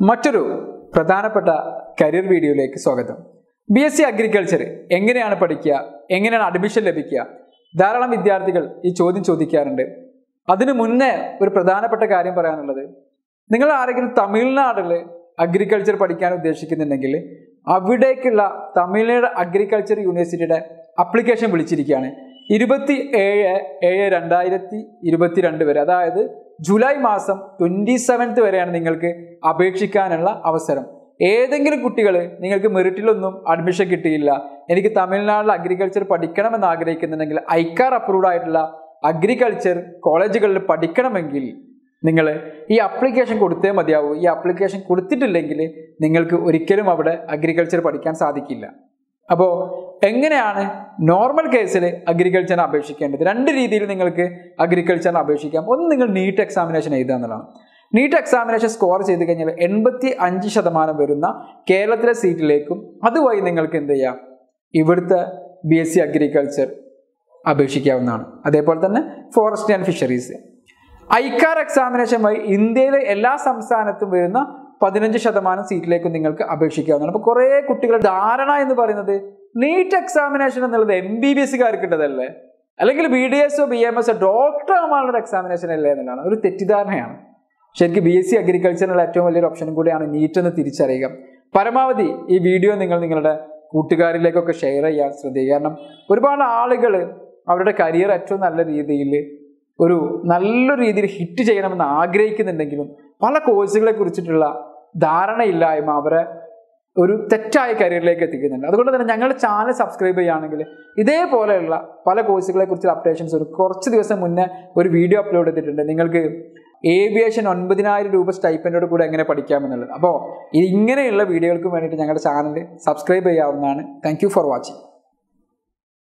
മറ്റൊരു പ്രധാനപ്പെട്ട കരിയർ വീഡിയോയിലേക്ക് സ്വാഗതം ബി എസ് സി അഗ്രികൾച്ചർ എങ്ങനെയാണ് പഠിക്കുക എങ്ങനെയാണ് അഡ്മിഷൻ ലഭിക്കുക ധാരാളം വിദ്യാർത്ഥികൾ ഈ ചോദ്യം ചോദിക്കാറുണ്ട് അതിനു മുന്നേ ഒരു പ്രധാനപ്പെട്ട കാര്യം പറയാനുള്ളത് നിങ്ങൾ ആരെങ്കിലും തമിഴ്നാട്ടിൽ അഗ്രികൾച്ചർ പഠിക്കാൻ ഉദ്ദേശിക്കുന്നുണ്ടെങ്കിൽ അവിടേക്കുള്ള തമിഴ്നാട് അഗ്രികൾച്ചർ യൂണിവേഴ്സിറ്റിയുടെ അപ്ലിക്കേഷൻ വിളിച്ചിരിക്കുകയാണ് ഇരുപത്തി ഏഴ് ഏഴ് രണ്ടായിരത്തി ഇരുപത്തിരണ്ട് വരെ അതായത് ജൂലൈ മാസം ട്വൻറ്റി സെവൻത്ത് വരെയാണ് നിങ്ങൾക്ക് അപേക്ഷിക്കാനുള്ള അവസരം ഏതെങ്കിലും കുട്ടികൾ നിങ്ങൾക്ക് മെറിറ്റിലൊന്നും അഡ്മിഷൻ കിട്ടിയില്ല എനിക്ക് തമിഴ്നാട്ടിൽ അഗ്രികൾച്ചർ പഠിക്കണമെന്ന് ആഗ്രഹിക്കുന്നുണ്ടെങ്കിൽ ഐക്കാർ അപ്രൂവ്ഡ് ആയിട്ടുള്ള അഗ്രികൾച്ചർ കോളേജുകളിൽ പഠിക്കണമെങ്കിൽ നിങ്ങൾ ഈ അപ്ലിക്കേഷൻ കൊടുത്തേ മതിയാവൂ ഈ അപ്ലിക്കേഷൻ കൊടുത്തിട്ടില്ലെങ്കിൽ നിങ്ങൾക്ക് ഒരിക്കലും അവിടെ അഗ്രികൾച്ചർ പഠിക്കാൻ സാധിക്കില്ല അപ്പോൾ എങ്ങനെയാണ് നോർമൽ കേസിൽ അഗ്രികൾച്ചറിന് അപേക്ഷിക്കേണ്ടത് രണ്ട് രീതിയിൽ നിങ്ങൾക്ക് അഗ്രികൾച്ചറിന് അപേക്ഷിക്കാം ഒന്ന് നിങ്ങൾ നീറ്റ് എക്സാമിനേഷൻ എഴുതുക എന്നുള്ളതാണ് നീറ്റ് എക്സാമിനേഷൻ സ്കോർ ചെയ്ത് കഴിഞ്ഞാൽ എൺപത്തി അഞ്ച് ശതമാനം വരുന്ന കേരളത്തിലെ സീറ്റിലേക്കും അതുവഴി നിങ്ങൾക്ക് എന്ത് ചെയ്യാം ഇവിടുത്തെ ബി എസ് സി അഗ്രികൾച്ചർ അപേക്ഷിക്കാവുന്നതാണ് അതേപോലെ തന്നെ forest and fisheries ICAR examination വഴി ഇന്ത്യയിലെ എല്ലാ സംസ്ഥാനത്തും വരുന്ന പതിനഞ്ച് ശതമാനം സീറ്റിലേക്കും നിങ്ങൾക്ക് അപേക്ഷിക്കാവുന്നതാണ് അപ്പോൾ കുറേ കുട്ടികളുടെ ധാരണ എന്ന് പറയുന്നത് നീറ്റ് എക്സാമിനേഷൻ എന്നുള്ളത് എം ബി ബി എസ്സുകാർക്കുള്ളതല്ലേ അല്ലെങ്കിൽ ബി ഡി എസോ ബി എം എസോ ഡോക്ടർമാരുടെ എക്സാമിനേഷൻ അല്ലേ എന്നുള്ളതാണ് ഒരു തെറ്റിദ്ധാരണയാണ് ശരിക്കും ബി എസ് സി അഗ്രികൾച്ചറിനുള്ള ഏറ്റവും വലിയൊരു ഓപ്ഷനും കൂടിയാണ് നീറ്റ് എന്ന് തിരിച്ചറിയുക പരമാവധി ഈ വീഡിയോ നിങ്ങൾ നിങ്ങളുടെ കൂട്ടുകാരിലേക്കൊക്കെ ഷെയർ ചെയ്യാൻ ശ്രദ്ധിക്കുക കാരണം ഒരുപാട് ആളുകൾ അവരുടെ കരിയർ ഏറ്റവും നല്ല രീതിയിൽ ഒരു നല്ലൊരു രീതിയിൽ ഹിറ്റ് ചെയ്യണമെന്ന് ആഗ്രഹിക്കുന്നുണ്ടെങ്കിലും പല കോഴ്സുകളെ കുറിച്ചിട്ടുള്ള ധാരണയില്ലായ്മ അവരെ ഒരു തെറ്റായ കരിയറിലേക്ക് എത്തിക്കുന്നുണ്ട് അതുകൊണ്ട് തന്നെ ഞങ്ങളുടെ ചാനൽ സബ്സ്ക്രൈബ് ചെയ്യുകയാണെങ്കിൽ ഇതേപോലെയുള്ള പല കോഴ്സുകളെ കുറിച്ചുള്ള അപ്ഡേഷൻസ് ഒരു കുറച്ച് ദിവസം മുന്നേ ഒരു വീഡിയോ അപ്ലോഡ് ചെയ്തിട്ടുണ്ട് നിങ്ങൾക്ക് ഏവിയേഷൻ ഒൻപതിനായിരം രൂപ സ്റ്റൈപ്പൻറ്റോട് കൂടെ എങ്ങനെ പഠിക്കാമെന്നുള്ളത് അപ്പോൾ ഇങ്ങനെയുള്ള വീഡിയോകൾക്ക് വേണ്ടിയിട്ട് ഞങ്ങളുടെ ചാനൽ സബ്സ്ക്രൈബ് ചെയ്യാവുന്നതാണ് താങ്ക് ഫോർ വാച്ചിങ്